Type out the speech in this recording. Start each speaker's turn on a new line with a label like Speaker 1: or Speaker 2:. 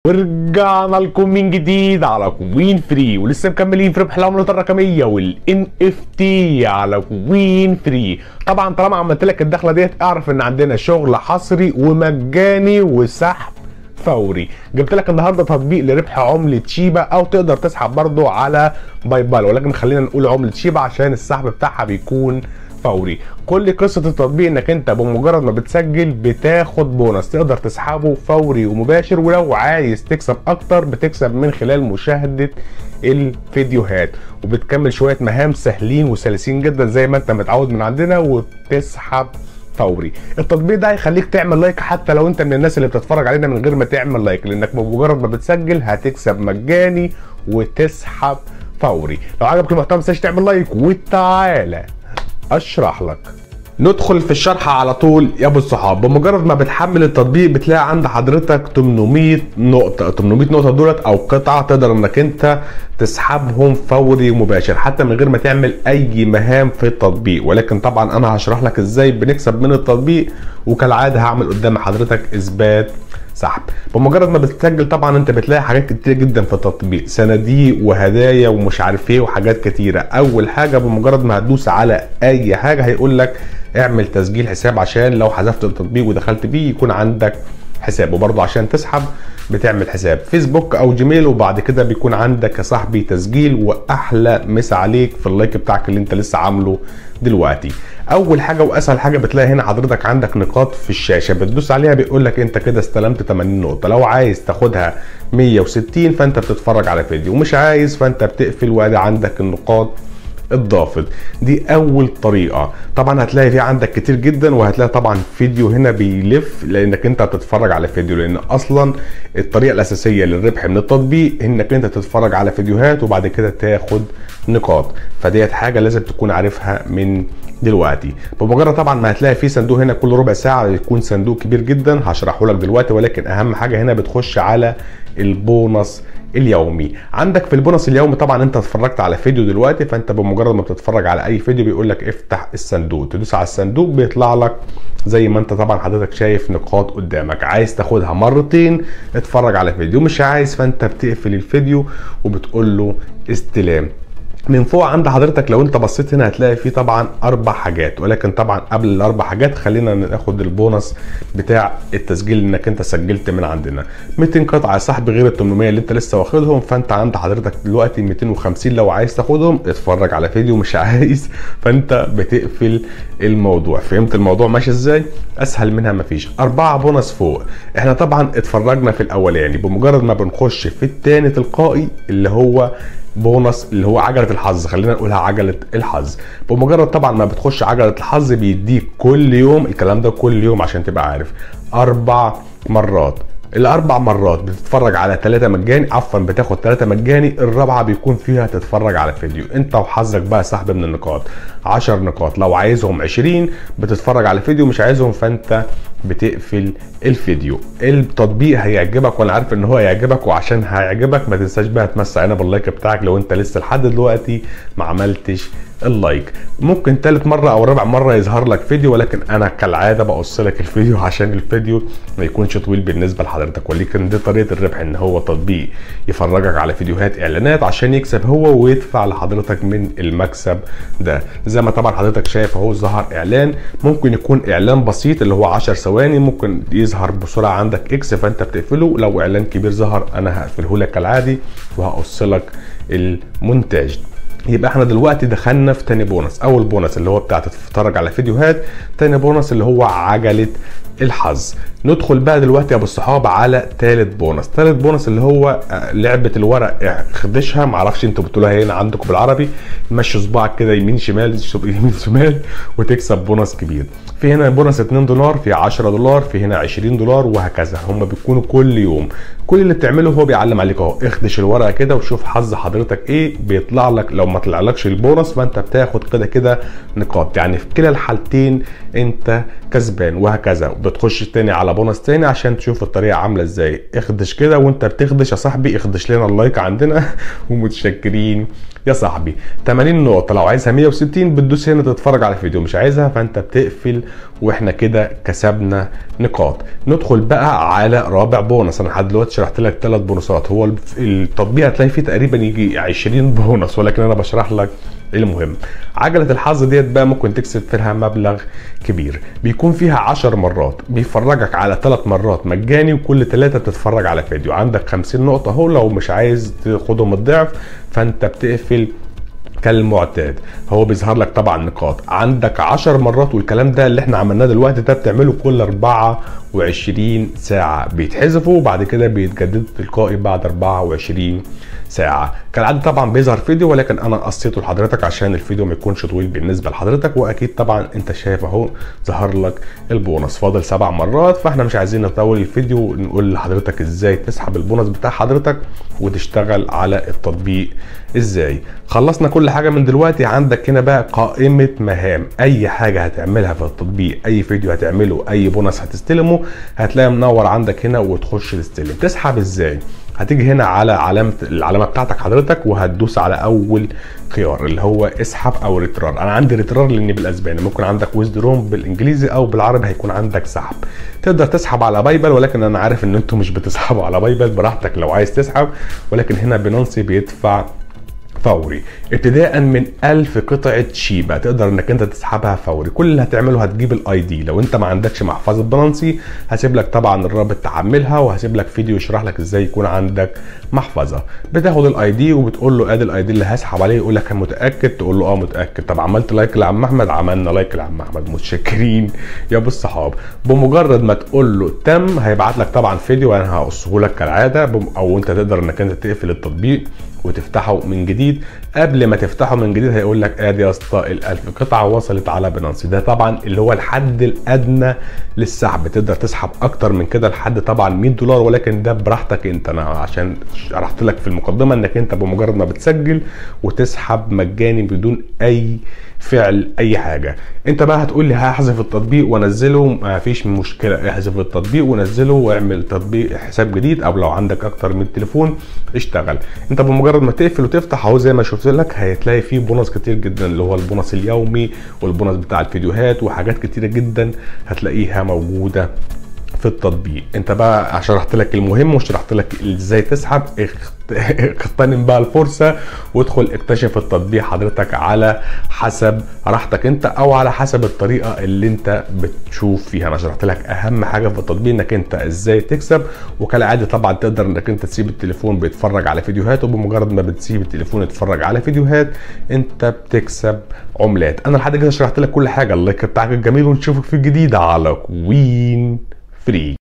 Speaker 1: ورجعنا لكم من جديد على كوين فري ولسه مكملين في ربح العملات الرقميه والان اف تي على كوين فري طبعا طالما عملت لك الدخله ديت اعرف ان عندنا شغل حصري ومجاني وسحب فوري جبت لك النهارده تطبيق لربح عمله شيبا او تقدر تسحب برضو على باي بال ولكن خلينا نقول عمله شيبا عشان السحب بتاعها بيكون فوري كل قصه التطبيق انك انت بمجرد ما بتسجل بتاخد بونص تقدر تسحبه فوري ومباشر ولو عايز تكسب اكتر بتكسب من خلال مشاهده الفيديوهات وبتكمل شويه مهام سهلين وسلسين جدا زي ما انت متعود من عندنا وبتسحب فوري التطبيق ده هيخليك تعمل لايك حتى لو انت من الناس اللي بتتفرج علينا من غير ما تعمل لايك لانك بمجرد ما بتسجل هتكسب مجاني وتسحب فوري لو عجبك المحتوى ما تنساش تعمل لايك وتعالى اشرح لك ندخل في الشرح على طول يا ابو الصحاب بمجرد ما بتحمل التطبيق بتلاقي عند حضرتك 800 نقطة 800 نقطة دولت او قطعة تقدر انك انت تسحبهم فوري مباشر حتى من غير ما تعمل اي مهام في التطبيق ولكن طبعا انا هشرح لك ازاي بنكسب من التطبيق وكالعادة هعمل قدام حضرتك اثبات سحب بمجرد ما بتسجل طبعا انت بتلاقي حاجات كتير جدا في التطبيق صناديق وهدايا ومش عارف ايه وحاجات كتيره اول حاجه بمجرد ما هتدوس على اي حاجه هيقول لك اعمل تسجيل حساب عشان لو حذفت التطبيق ودخلت بيه يكون عندك حساب وبرضه عشان تسحب بتعمل حساب فيسبوك او جيميل وبعد كده بيكون عندك يا صاحبي تسجيل واحلى مسا عليك في اللايك بتاعك اللي انت لسه عامله دلوقتي اول حاجه واسهل حاجه بتلاقي هنا حضرتك عندك نقاط في الشاشه بتدوس عليها بيقول لك انت كده استلمت 80 نقطه لو عايز تاخدها 160 فانت بتتفرج على فيديو ومش عايز فانت بتقفل وادي عندك النقاط اتضافت دي اول طريقه طبعا هتلاقي في عندك كتير جدا وهتلاقي طبعا فيديو هنا بيلف لانك انت بتتفرج على فيديو لان اصلا الطريقه الاساسيه للربح من التطبيق انك انت تتفرج على فيديوهات وبعد كده تاخد نقاط فديت حاجه لازم تكون عارفها من دلوقتي بمجرد طبعا ما هتلاقي في صندوق هنا كل ربع ساعه يكون صندوق كبير جدا هشرحه لك دلوقتي ولكن اهم حاجه هنا بتخش على البونص اليومي عندك في البونص اليومي طبعا انت اتفرجت على فيديو دلوقتي فانت بمجرد ما بتتفرج على اي فيديو بيقول لك افتح الصندوق تدوس على الصندوق بيطلع لك زي ما انت طبعا حضرتك شايف نقاط قدامك عايز تاخدها مرتين اتفرج على فيديو مش عايز فانت بتقفل الفيديو وبتقول له استلام من فوق عند حضرتك لو انت بصيت هنا هتلاقي فيه طبعا اربع حاجات ولكن طبعا قبل الاربع حاجات خلينا ناخد البونص بتاع التسجيل انك انت سجلت من عندنا 200 قطعه يا صاحبي غير ال 800 اللي انت لسه واخدهم فانت عند حضرتك دلوقتي 250 لو عايز تاخدهم اتفرج على فيديو مش عايز فانت بتقفل الموضوع فهمت الموضوع ماشي ازاي اسهل منها مفيش اربعه بونص فوق احنا طبعا اتفرجنا في الاولاني بمجرد ما بنخش في الثاني تلقائي اللي هو بونص اللي هو عجله الحظ خلينا نقولها عجله الحظ بمجرد طبعا ما بتخش عجله الحظ بيديك كل يوم الكلام ده كل يوم عشان تبقى عارف اربع مرات الاربع مرات بتتفرج على ثلاثة مجاني عفوا بتاخد ثلاثة مجاني الرابعة بيكون فيها تتفرج على فيديو انت وحظك بقى سحب من النقاط 10 نقاط لو عايزهم 20 بتتفرج على فيديو مش عايزهم فانت بتقفل الفيديو التطبيق هيعجبك وانا عارف ان هو هيعجبك وعشان هيعجبك ما تنساش بقى تمسح هنا باللايك بتاعك لو انت لسه لحد دلوقتي ما عملتش اللايك ممكن تالت مرة او رابع مرة يظهر لك فيديو ولكن انا كالعادة بقص لك الفيديو عشان الفيديو ما يكونش طويل بالنسبة لحضرتك ولكن دي طريقة الربح ان هو تطبيق يفرجك على فيديوهات اعلانات عشان يكسب هو ويدفع لحضرتك من المكسب ده زي ما طبعا حضرتك شايف اهو ظهر اعلان ممكن يكون اعلان بسيط اللي هو 10 ثواني ممكن يظهر بسرعة عندك اكس فانت بتقفله لو اعلان كبير ظهر انا هقفله لك كالعادي وهقص لك المونتاج يبقى احنا دلوقتي دخلنا في تاني بونص اول بونص اللي هو بتاع تتفرج على فيديوهات تاني بونص اللي هو عجله الحظ ندخل بقى دلوقتي يا ابو الصحاب على تالت بونص تالت بونص اللي هو لعبه الورق خدشها معرفش انتوا بتقولوها هنا عندكم بالعربي مشي صباعك كده يمين شمال يمين شمال وتكسب بونص كبير في هنا بونص 2 دولار في 10 دولار في هنا 20 دولار وهكذا هم بيكونوا كل يوم كل اللي بتعمله هو بيعلم عليك اهو اخدش الورقه كده وشوف حظ حضرتك ايه بيطلع لك لو ما طلعلكش البونص فانت بتاخد كده كده نقاط يعني في كلا الحالتين انت كسبان وهكذا بتخش تاني على على بونص تاني عشان تشوف الطريقه عامله ازاي اخدش كده وانت بتخدش يا صاحبي اخدش لنا اللايك عندنا ومتشكرين يا صاحبي 80 نقطه لو عايزها 160 بتدوس هنا تتفرج على الفيديو مش عايزها فانت بتقفل واحنا كده كسبنا نقاط ندخل بقى على رابع بونص انا لحد دلوقتي شرحت لك ثلاث بونصات هو التطبيق هتلاقي فيه تقريبا يجي 20 بونص ولكن انا بشرح لك المهم عجلة الحظ ديت بقى ممكن تكسب فيها مبلغ كبير بيكون فيها 10 مرات بيفرجك على 3 مرات مجاني وكل 3 بتتفرج على فيديو عندك 50 نقطة اهو لو مش عايز تاخدهم الضعف فانت بتقفل كالمعتاد هو بيظهر لك طبعا نقاط عندك 10 مرات والكلام ده اللي احنا عملناه دلوقتي ده بتعمله كل 24 ساعة بيتحذفوا وبعد كده بيتجددوا تلقائي بعد 24 ساعة كالعادة طبعا بيظهر فيديو ولكن انا قصيته لحضرتك عشان الفيديو ما يكونش طويل بالنسبة لحضرتك واكيد طبعا انت شايف اهو ظهر لك البونص فاضل سبع مرات فاحنا مش عايزين نطول الفيديو ونقول لحضرتك ازاي تسحب البونص بتاع حضرتك وتشتغل على التطبيق ازاي خلصنا كل حاجة من دلوقتي عندك هنا بقى قائمة مهام اي حاجة هتعملها في التطبيق اي فيديو هتعمله اي بونص هتستلمه هتلاقي منور عندك هنا وتخش تستلم تسحب ازاي هتيجي هنا على علامه العلامه بتاعتك حضرتك وهتدوس على اول خيار اللي هو اسحب او ريترار انا عندي ريترار لاني بالاسباني ممكن عندك ويزدروم بالانجليزي او بالعربي هيكون عندك سحب تقدر تسحب على بايبل ولكن انا عارف ان انتم مش بتسحبوا على بايبل براحتك لو عايز تسحب ولكن هنا بينانسي بيدفع فوري ابتداء من 1000 قطعه شيبه تقدر انك انت تسحبها فوري كل اللي هتعمله هتجيب الاي دي لو انت ما عندكش محفظه بلانسي هسيب لك طبعا الرابط تحملها وهسيب لك فيديو يشرح لك ازاي يكون عندك محفظه بتاخد الاي دي وبتقول له ادي الاي دي اللي هسحب عليه يقول لك متاكد تقول له اه متاكد طب عملت لايك لعم احمد عملنا لايك لعم احمد متشكرين يا ابو الصحاب بمجرد ما تقول له تم هيبعت لك طبعا فيديو انا هقصه لك كالعاده او انت تقدر انك انت تقفل التطبيق وتفتحه من جديد قبل ما تفتحه من جديد هيقول لك ادي يا اسطى ال1000 قطعه وصلت على بنانسي ده طبعا اللي هو الحد الادنى للسحب تقدر تسحب اكتر من كده لحد طبعا 100 دولار ولكن ده براحتك انت انا عشان شرحت لك في المقدمه انك انت بمجرد ما بتسجل وتسحب مجاني بدون اي فعل اي حاجه انت بقى هتقول لي هحذف التطبيق وانزله ما فيش مشكله احذف التطبيق ونزله واعمل تطبيق حساب جديد او لو عندك اكتر من تليفون اشتغل انت بمجرد ما تقفل وتفتح اهو زي ما شفت لك هتلاقي فيه بونص كتير جدا اللي هو البونص اليومي والبونص بتاع الفيديوهات وحاجات كتيره جدا هتلاقيها موجوده في التطبيق انت بقى شرحت لك المهم وشرحت لك ازاي تسحب اغتنم بقى الفرصه وادخل اكتشف التطبيق حضرتك على حسب راحتك انت او على حسب الطريقه اللي انت بتشوف فيها انا شرحت لك اهم حاجه في التطبيق انك انت ازاي تكسب وكالعاده طبعا تقدر انك انت تسيب التليفون بيتفرج على فيديوهات وبمجرد ما بتسيب التليفون يتفرج على فيديوهات انت بتكسب عملات انا لحد كده شرحت لك كل حاجه اللايك بتاعك الجميل ونشوفك في الجديد على كوين فري